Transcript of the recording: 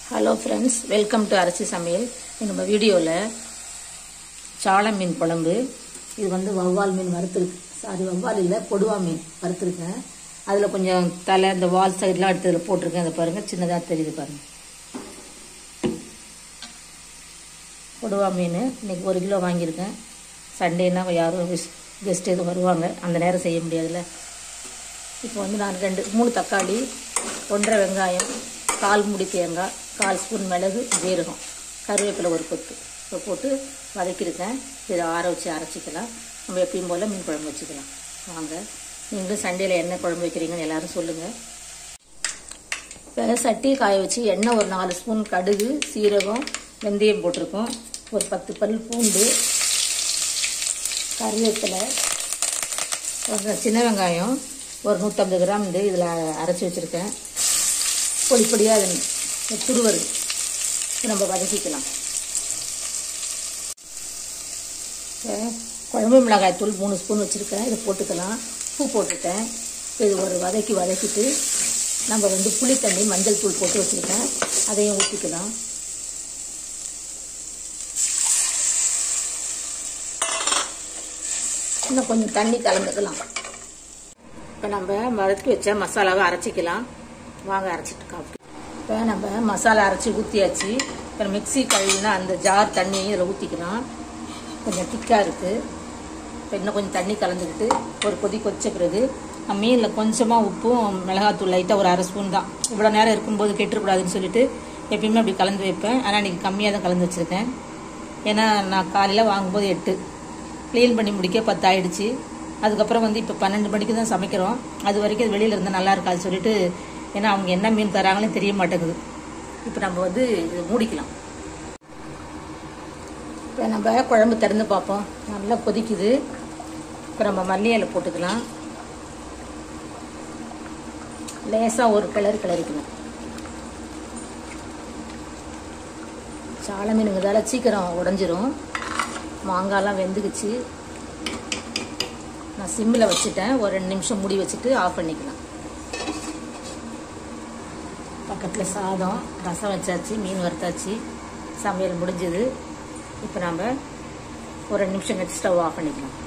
hello friends welcome to அரிசி சமையல் இது நம்ம வீடியோவில் சாள மீன் குழம்பு இது வந்து வவ்வால் மீன் வறுத்துருக்கு சாரி வவ்வால் இல்லை கொடுவா மீன் வறுத்துருக்கேன் அதில் கொஞ்சம் தலை இந்த வால் சைட்லாம் எடுத்து இதில் போட்டிருக்கேன் அதை பாருங்கள் சின்னதாக தெரியுது பாருங்கள் கொடுவா மீன் இன்னைக்கு ஒரு கிலோ வாங்கியிருக்கேன் சண்டேனா யாரும் கெஸ்ட் எதுவும் வருவாங்க அந்த நேரம் செய்ய முடியாதுல்ல இப்போ வந்து நான் ரெண்டு மூணு தக்காளி ஒன்றரை வெங்காயம் கால் முடி தேங்காய் கால் ஸ்பூன் மிளகு ஜீரகம் கருவேப்பிலை ஒரு கொத்து இப்போ போட்டு வதக்கியிருக்கேன் இதை ஆற வச்சு அரைச்சிக்கலாம் நம்ம எப்பயும் போல் மீன் குழம்பு வச்சுக்கலாம் வாங்க நீங்களும் சண்டேல என்ன குழம்பு வைக்கிறீங்கன்னு எல்லாரும் சொல்லுங்கள் இப்போ சட்டி காய வச்சு எண்ணெய் ஒரு நாலு ஸ்பூன் கடுகு சீரகம் வெந்தயம் போட்டிருக்கோம் ஒரு பத்து பல் பூண்டு கருவேப்பிலை ஒரு சின்ன வெங்காயம் ஒரு நூற்றம்பது கிராம் வந்து இதில் அரைச்சி வச்சுருக்கேன் பொடி பொடியாக அது துருவரு நம்ம வதக்கிக்கலாம் இப்போ குழம்பு மிளகாய் தூள் மூணு ஸ்பூன் வச்சுருக்கேன் இதை போட்டுக்கலாம் உப்பு போட்டுட்டேன் இது ஒரு வதக்கி வதக்கிட்டு நம்ம வந்து புளி தண்ணி மஞ்சள் தூள் போட்டு வச்சுருக்கேன் அதையும் ஊற்றிக்கலாம் இன்னும் கொஞ்சம் தண்ணி கலந்துக்கலாம் இப்போ நம்ம வதக்கி வச்ச மசாலாவை அரைச்சிக்கலாம் வாங்க அரைச்சிட்டு காப்பி இப்போ நம்ம மசாலா அரைச்சி ஊற்றியாச்சு இப்போ மிக்சி கழுவினா அந்த ஜார் தண்ணியையும் இதில் ஊற்றிக்கலாம் கொஞ்சம் திக்காக இருக்குது இப்போ இன்னும் கொஞ்சம் தண்ணி கலந்துக்கிட்டு ஒரு கொதி கொதிச்ச பிறகு மீனில் கொஞ்சமாக உப்பும் மிளகாத்தூள் லைட்டாக ஒரு அரை ஸ்பூன் தான் இவ்வளோ நேரம் இருக்கும்போது கெட்டுறக்கூடாதுன்னு சொல்லிட்டு எப்பயுமே அப்படி கலந்து வைப்பேன் ஆனால் இன்றைக்கி கம்மியாக தான் கலந்து வச்சுருக்கேன் ஏன்னா நான் காலையில் வாங்கும்போது எட்டு க்ளீன் பண்ணி முடிக்க பத்து ஆயிடுச்சு அதுக்கப்புறம் வந்து இப்போ பன்னெண்டு மணிக்கு தான் சமைக்கிறோம் அது வரைக்கும் அது வெளியில் இருந்தால் நல்லா இருக்காது சொல்லிட்டு ஏன்னா அவங்க என்ன மீன் தராங்களே தெரிய மாட்டேங்குது இப்போ நம்ம வந்து இது மூடிக்கலாம் இப்போ நம்ம குழம்பு திறந்து பார்ப்போம் நல்லா கொதிக்குது இப்போ நம்ம மல்லி இலை போட்டுக்கலாம் லேசாக ஒரு கிளறு கிளறிக்கணும் சால மீனுங்கிறதால சீக்கிரம் உடஞ்சிரும் மாங்காய்லாம் வெந்துக்குச்சு நான் சிம்மில் வச்சுட்டேன் ஒரு ரெண்டு நிமிஷம் மூடி வச்சுட்டு ஆஃப் பண்ணிக்கலாம் பக்கத்தில் சாதம் ரசம் வச்சாச்சு மீன் வறுத்தாச்சு சமையல் முடிஞ்சது இப்போ நம்ம ஒரு ரெண்டு நிமிஷம் கழிச்சு ஸ்டவ் ஆஃப் பண்ணிக்கலாம்